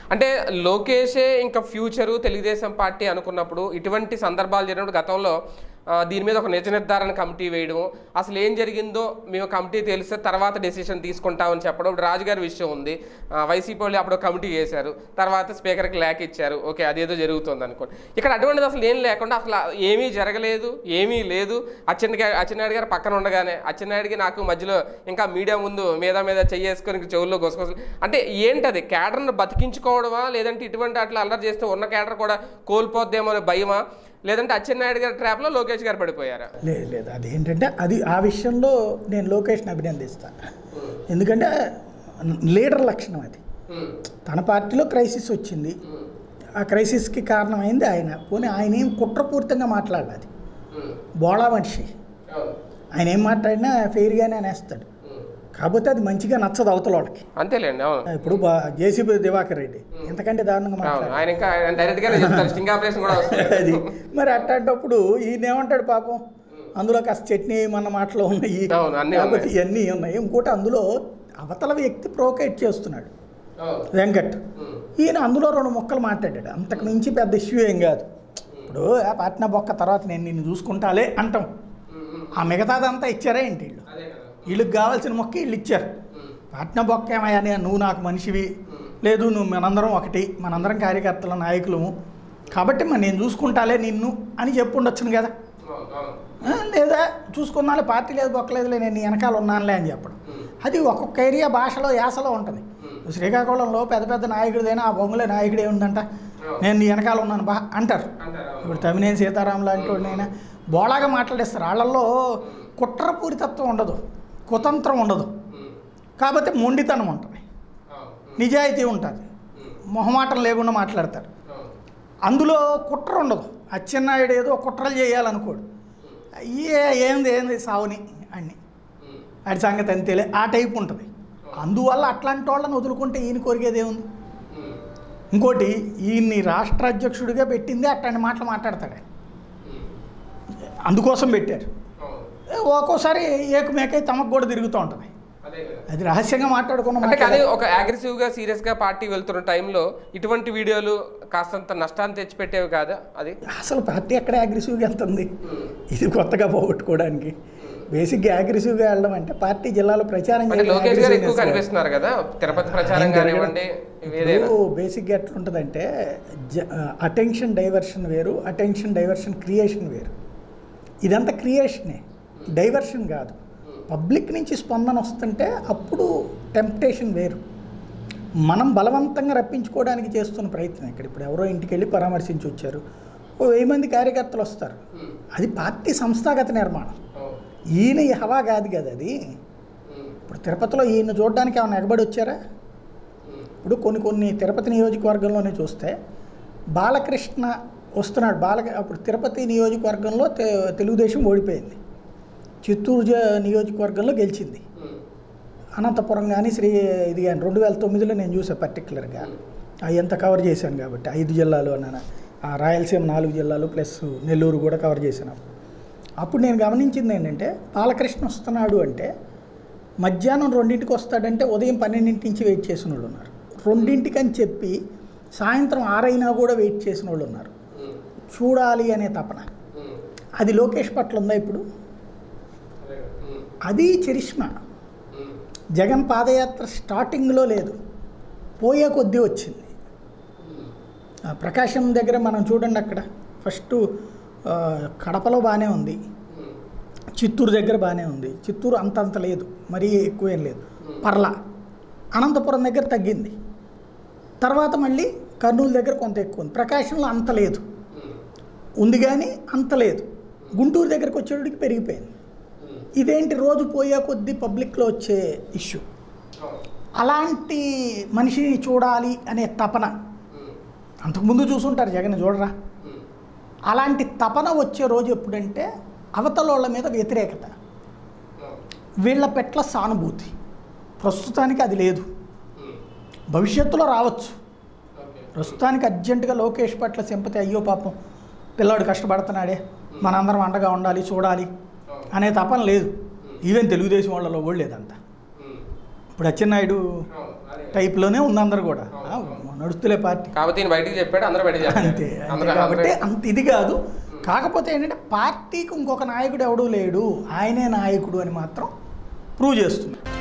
అంటే లోకేషే ఇంకా future Telugu Desam party అనుకున్నప్పుడు ఇటువంటి సందర్భాలు జరిగినప్పుడు గతంలో ఆ, దీని మీద ఒక నిజ నిర్ధారణ కమిటీ వేయడం అసలు ఏం జరిగిందో మేము కమిటీ తెలిస్తే తర్వాత డెసిషన్ తీసుకుంటామని చెప్పడం ఇప్పుడు రాజుగారి విషయం ఉంది ఆ, వైసీపీ వాళ్ళు అప్పుడు ఒక కమిటీ వేశారు తర్వాత స్పీకర్కి లేఖ ఇచ్చారు ఓకే అదేదో జరుగుతుంది అనుకోండి ఇక్కడ అటువంటిది అసలు ఏం లేకుండా అసలు ఏమీ జరగలేదు ఏమీ లేదు అచ్చెన్న అచ్చెన్నాయుడు గారు పక్కన ఉండగానే అచ్చెన్నాయుడికి నాకు మధ్యలో ఇంకా మీడియా ముందు మీద మీద చెయ్యేసుకొని చెవుల్లో గొసగొసలు అంటే ఏంటది క్యాడర్ను బతికించుకోవడమా లేదంటే ఇటువంటి అట్లా అల్లరి చేస్తే ఉన్న క్యాడర్ కూడా కోల్పోద్దేమో అనే భయమా లేదంటే అచ్చెన్నాయుడు గారి ట్రాప్లో లోకేష్ గారు పడిపోయారా లేదు లేదు అది ఏంటంటే అది ఆ విషయంలో నేను లోకేష్ని అభినందిస్తాను ఎందుకంటే లీడర్ లక్షణం అది తన పార్టీలో క్రైసిస్ వచ్చింది ఆ క్రైసిస్కి కారణమైంది ఆయన పోనీ ఆయన ఏం కుట్రపూరితంగా మాట్లాడాలి బోళా మనిషి ఆయన ఏం మాట్లాడినా ఫెయిర్గానే అనేస్తాడు కాకపోతే అది మంచిగా నచ్చదు అవతల వాళ్ళకి అంతేలేండి అవును ఇప్పుడు జేసీబీ దివాకర్ రెడ్డి ఎంతకంటే దారుణంగా అవును మాట్లాడారు ఆయన ఇంకా డైరెక్ట్ గానే చెప్తారు స్టింగ్ ఆపరేషన్ కూడా వస్తుంది అది మరి అట్లాంటప్పుడు ఈయన ఏమంటాడు పాపం అందులో కాస్త చట్నీ మన మాటలో ఉన్నాయి అవును, అన్నీ కాకపోతే ఇవన్నీ ఉన్నాయి ఇంకోటి అందులో అవతల వ్యక్తి ప్రోకేట్ చేస్తున్నాడు అవును. వెంకట్ ఉమ్. ఈయన అందులో రెండు మొక్కలు మాట్లాడాడు అంతకు మించి పెద్ద ఇష్యూ ఏం కాదు ఇప్పుడు ఆ పాట్న బొక్క తర్వాత నేను నిన్ను చూసుకుంటాలే అంటాం ఉమ్, ఉమ్. ఆ మిగతాదంతా ఇచ్చారా ఏంటి వీళ్ళు అదే కదా వీళ్ళకి కావాల్సిన మొక్క వీళ్ళు ఇచ్చారు ఉమ్, పాట్న బొక్క ఏమయ్యా నే- నువ్వు నాకు మనిషివి లేదు నువ్వు మనందరం ఒకటి మనందరం కార్యకర్తల నాయకులము కాబట్టి మరి నేను చూసుకుంటాలే నిన్ను అని చెప్పుండొచ్చును కదా అవును, అవును. ఆ, లేదా చూసుకున్నాలే పార్టీ లేదు బొక్కలేదులే నేను నీ వెనకాల ఉన్నానులే అని చెప్పడం ఉమ్, అది ఒక్కొక్క ఏరియా భాషలో యాసలో ఉంటుంది ఉమ్. శ్రీకాకుళంలో పెద్ద పెద్ద నాయకుడిదైనా ఆ బొంగులే నాయకుడే ఉందంట నేను నీ వెనకాల ఉన్నాను బా అంటారు అంటారు అవును. ఇప్పుడు తమినేని సీతారాం లాంటి వాడినైనా బోళాగా మాట్లాడేస్తారు వాళ్ళల్లో కుట్రపూరితత్వం ఉండదు కుతంత్రం ఉండదు ఉమ్, కాబట్టి మొండితనం ఉంటుంది అవును. ఉమ్, నిజాయితీ ఉంటుంది ఉమ్, మొహమాటం లేకుండా మాట్లాడతారు అవును. అందులో కుట్ర ఉండదు అచ్చెన్నాయుడు ఏదో కుట్రలు చేయాలనుకోడు ఏ ఏంది ఏంది సావుని అన్ని ఉమ్, ఆడి సంగతి అంతేలే ఆ టైప్ ఉంటుంది అందువల్ల అట్లాంటి వాళ్ళని వదులుకుంటే ఈయన కోరికేది ఏముంది ఉమ్, ఇంకోటి ఈయన్ని రాష్ట్ర అధ్యక్షుడిగా పెట్టింది అట్లాంటి మాటలు మాట్లాడతాడు ఆయన. ఉమ్, అందుకోసం పెట్టారు అవును. ఏ ఒక్కోసారి ఏకమేకై తమకు కూడా తిరుగుతూ ఉంటుంది అదే కదా అది రహస్యంగా మాట్లాడుకున్న అంటే కానీ మాట్లాడారు. ఒక అగ్రెసివ్ గా సీరియస్ గా పార్టీ వెళ్తున్న టైంలో ఇటువంటి వీడియోలు కాస్తంత నష్టాన్ని తెచ్చిపెట్టేవి కాదా అది అసలు పార్టీ ఎక్కడ అగ్రెసివ్గా వెళ్తుంది ఇది కొత్తగా పోగొట్టుకోవడానికి బేసిక్గా అగ్రెసివ్గా వెళ్ళడం అంటే పార్టీ జిల్లాలో ప్రచారం అంటే చేయడం లోకేష్ గారు ఎక్కువ aggressiveness కాదు. కనిపిస్తున్నారు కదా తిరుపతి ప్రచారం ఆయన కానివ్వండి ఏదైనా ఇప్పుడు బేసిక్గా ఎట్లుంటుందంటే అటెన్షన్ డైవర్షన్ వేరు అటెన్షన్ డైవర్షన్ క్రియేషన్ వేరు ఇదంతా క్రియేషనే డైవర్షన్ కాదు పబ్లిక్ నుంచి స్పందన వస్తుంటే అప్పుడు టెంప్టేషన్ వేరు మనం బలవంతంగా రప్పించుకోవడానికి చేస్తున్న ప్రయత్నం ఇక్కడ ఇప్పుడు ఎవరో ఇంటికి వెళ్ళి పరామర్శించి వచ్చారు ఓ వెయ్యి మంది కార్యకర్తలు వస్తారు ఉమ్, అది పార్టీ సంస్థాగత నిర్మాణం అవును. ఈయన ఈ హవా కాదు కదా అది ఉమ్, ఇప్పుడు తిరుపతిలో ఈయన చూడడానికి ఏమైనా ఎగబడి వచ్చారా ఉమ్, ఇప్పుడు కొన్ని కొన్ని తిరుపతి నియోజకవర్గంలోనే చూస్తే బాలకృష్ణ వస్తున్నాడు బాల అప్పుడు తిరుపతి నియోజకవర్గంలో తె- తెలుగుదేశం ఓడిపోయింది చిత్తూరు జ- నియోజకవర్గంలో గెలిచింది ఉమ్, అనంతపురం కానీ శ్రీ ఇది కానీ రెండు వేల తొమ్మిదిలో నేను చూసాను పర్టికులర్గా అవి ఎంత కవర్ చేశాను కాబట్టి ఐదు జిల్లాలు అన్న ఆ రాయలసీమ నాలుగు జిల్లాలు ప్లస్ నెల్లూరు కూడా కవర్ చేశాను అప్పుడు. అప్పుడు నేను గమనించింది ఏంటంటే బాలకృష్ణ వస్తున్నాడు అంటే మధ్యాహ్నం రెండింటికి వస్తాడంటే ఉదయం పన్నెండింటి నుంచి వెయిట్ చేసిన వాళ్ళు ఉన్నారు రెండింటికి అని చెప్పి సాయంత్రం ఆరైనా కూడా వెయిట్ చేసిన వాళ్ళు ఉన్నారు ఉమ్, చూడాలి అనే తపన ఉమ్, అది లోకేష్ పట్ల ఉందా ఇప్పుడు అదే కదా. ఉమ్, అది చరిష్మా ఉమ్, జగన్ పాదయాత్ర స్టార్టింగ్లో లేదు పోయే కొద్దీ వచ్చింది ఉమ్, ఆ ప్రకాశం దగ్గర మనం చూడండి అక్కడ ఫస్ట్ ఆ, కడపలో బాగానే ఉంది ఉమ్, చిత్తూరు దగ్గర బాగానే ఉంది చిత్తూరు అంత అంత లేదు మరీ ఎక్కువేం లేదు పర్లా అనంతపురం దగ్గర తగ్గింది తర్వాత మళ్ళీ కర్నూలు దగ్గర కొంత ఎక్కువ ఉంది ప్రకాశంలో అంత లేదు ఉమ్, ఉంది కానీ అంత లేదు గుంటూరు దగ్గరకు వచ్చేటికి పెరిగిపోయింది ఉమ్, ఇదేంటి రోజు పోయే కొద్దీ పబ్లిక్లో వచ్చే ఇష్యూ అవును. అలాంటి మనిషిని చూడాలి అనే తపన ఉమ్, అంతకుముందు చూసుంటారు జగన్ చూడరా ఉమ్, అలాంటి తపన వచ్చే రోజు ఎప్పుడంటే అవతల వాళ్ళ మీద వ్యతిరేకత అవును. వీళ్ళ పెట్ల సానుభూతి ప్రస్తుతానికి అది లేదు ఉమ్, భవిష్యత్తులో రావచ్చు ఓకే. ప్రస్తుతానికి అర్జెంటుగా లోకేష్ పట్ల సింపతి అయ్యో పాపం పిల్లాడు కష్టపడుతున్నాడే మనందరం అండగా ఉండాలి చూడాలి అవును. అనే తపన లేదు ఈవెన్ తెలుగుదేశం వాళ్ళలో కూడా లేదంట ఉమ్, ఇప్పుడు అచ్చెన్నాయుడు టైప్లోనే ఉంది అందరు కూడా ఆ, నడుస్తులే పార్టీ కాబట్టి ఈయన బయటికి చెప్పాడు అందరూ బయటికి చెప్పారు అంతే అంతే అందరూ- కాబట్టి అందరూ- అంత ఇది కాదు కాకపోతే ఏంటంటే పార్టీకి ఇంకొక నాయకుడు ఎవడూ లేడు ఆయనే నాయకుడు అని మాత్రం ప్రూవ్ చేస్తుంది